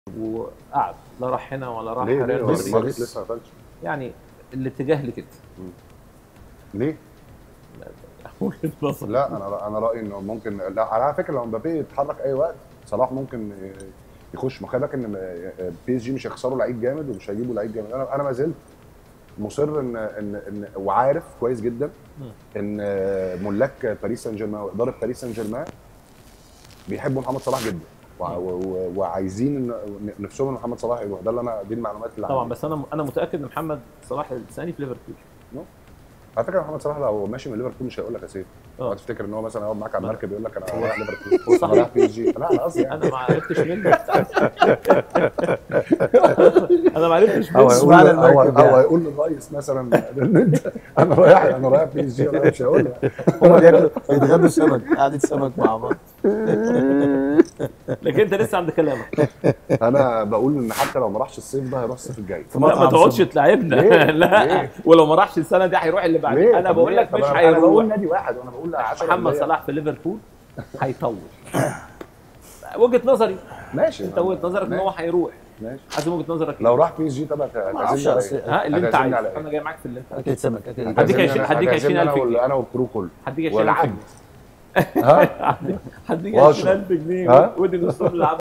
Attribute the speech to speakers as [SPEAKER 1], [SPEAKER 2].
[SPEAKER 1] وقعد لا راح هنا ولا راح
[SPEAKER 2] ليه ليه
[SPEAKER 1] ريال
[SPEAKER 2] هو
[SPEAKER 1] مدريد
[SPEAKER 2] ماركس لسه ما قفلش
[SPEAKER 1] يعني الاتجاه لكده
[SPEAKER 2] ليه؟
[SPEAKER 1] وجهه نظر
[SPEAKER 2] لا انا انا رايي انه ممكن لا على فكره لو مبابي يتحرك اي وقت صلاح ممكن يخش ما خلي بالك ان بي اس جي مش هيخسروا لعيب جامد ومش هيجيبوا لعيب جامد انا انا ما زلت مصر ان ان ان وعارف كويس جدا ان ملاك باريس سان جيرمان واداره باريس سان جيرمان بيحبوا محمد صلاح جدا وع- و- و- وعايزين إن- نفسهم ان محمد صلاح يروح ده اللي انا دي المعلومات اللي
[SPEAKER 1] طبعا
[SPEAKER 2] عندي.
[SPEAKER 1] بس انا انا متاكد ان محمد صلاح الثاني في ليفربول
[SPEAKER 2] على فكره محمد صلاح لو ماشي من ليفربول مش هيقول لك يا سيف
[SPEAKER 1] اه.
[SPEAKER 2] اوعى تفتكر ان هو مثلا يقعد معاك على
[SPEAKER 1] ما-
[SPEAKER 2] المركب يقول لك انا
[SPEAKER 1] هو-
[SPEAKER 2] رايح ليفربول
[SPEAKER 1] هو صحيح.
[SPEAKER 2] انا رايح بي اس جي لا انا قصدي يعني
[SPEAKER 1] انا ما عرفتش منه انا ما عرفتش
[SPEAKER 3] هو
[SPEAKER 1] منه
[SPEAKER 3] يقول
[SPEAKER 2] معنى
[SPEAKER 3] له- هو
[SPEAKER 2] إنك- او
[SPEAKER 3] يعني-
[SPEAKER 2] هيقول للرئيس مثلا ان انت انا رايح انا رايح بي اس جي ولا مش هيقول لك
[SPEAKER 3] هما بياكلوا بيتغدوا سمك قعدة سمك مع بعض
[SPEAKER 1] لكن انت لسه عند كلامك
[SPEAKER 2] انا بقول ان حتى لو ما راحش الصيف ده هيروح الصيف الجاي
[SPEAKER 3] في
[SPEAKER 1] لا ما
[SPEAKER 3] مطعم
[SPEAKER 1] تقعدش
[SPEAKER 3] سمك.
[SPEAKER 1] تلعبنا
[SPEAKER 2] ليه؟
[SPEAKER 1] لا
[SPEAKER 2] ليه؟
[SPEAKER 1] ولو ما راحش السنه دي هيروح اللي بعديه انا
[SPEAKER 2] طب
[SPEAKER 1] بقول
[SPEAKER 2] ليه؟
[SPEAKER 1] لك
[SPEAKER 2] طب
[SPEAKER 1] مش
[SPEAKER 2] أنا- انا بقول
[SPEAKER 1] هيروح
[SPEAKER 2] نادي واحد وانا بقول 10
[SPEAKER 1] محمد صلاح في ليفربول هيطول وجهه نظري
[SPEAKER 2] ماشي
[SPEAKER 1] انت وجهه نظرك ان هو هيروح
[SPEAKER 2] ماشي
[SPEAKER 1] حازم وجهه نظرك
[SPEAKER 2] لو راح بي اس جي طب هت-
[SPEAKER 3] ما أعرفش
[SPEAKER 2] هتعزمني على
[SPEAKER 3] أصل-
[SPEAKER 2] ايه؟
[SPEAKER 1] ها اللي انت
[SPEAKER 2] هتعزمني
[SPEAKER 1] عايزه
[SPEAKER 2] على
[SPEAKER 1] انا
[SPEAKER 2] ايه؟
[SPEAKER 1] جاي معاك في اللي انت عايزه
[SPEAKER 3] اكل سمك اكل
[SPEAKER 1] هديك
[SPEAKER 2] هتعزمني
[SPEAKER 1] عشرين-
[SPEAKER 2] أنا-
[SPEAKER 1] هديك
[SPEAKER 2] هتعزمني
[SPEAKER 1] 20,000
[SPEAKER 2] انا وال-
[SPEAKER 1] جنيه.
[SPEAKER 2] انا والكرو كله
[SPEAKER 1] هديك 20000
[SPEAKER 2] والعبد
[SPEAKER 1] جنيه
[SPEAKER 2] ها
[SPEAKER 1] هديك
[SPEAKER 2] واشرب.
[SPEAKER 1] 20000 جنيه
[SPEAKER 2] ها؟
[SPEAKER 1] ودي نصهم للعبد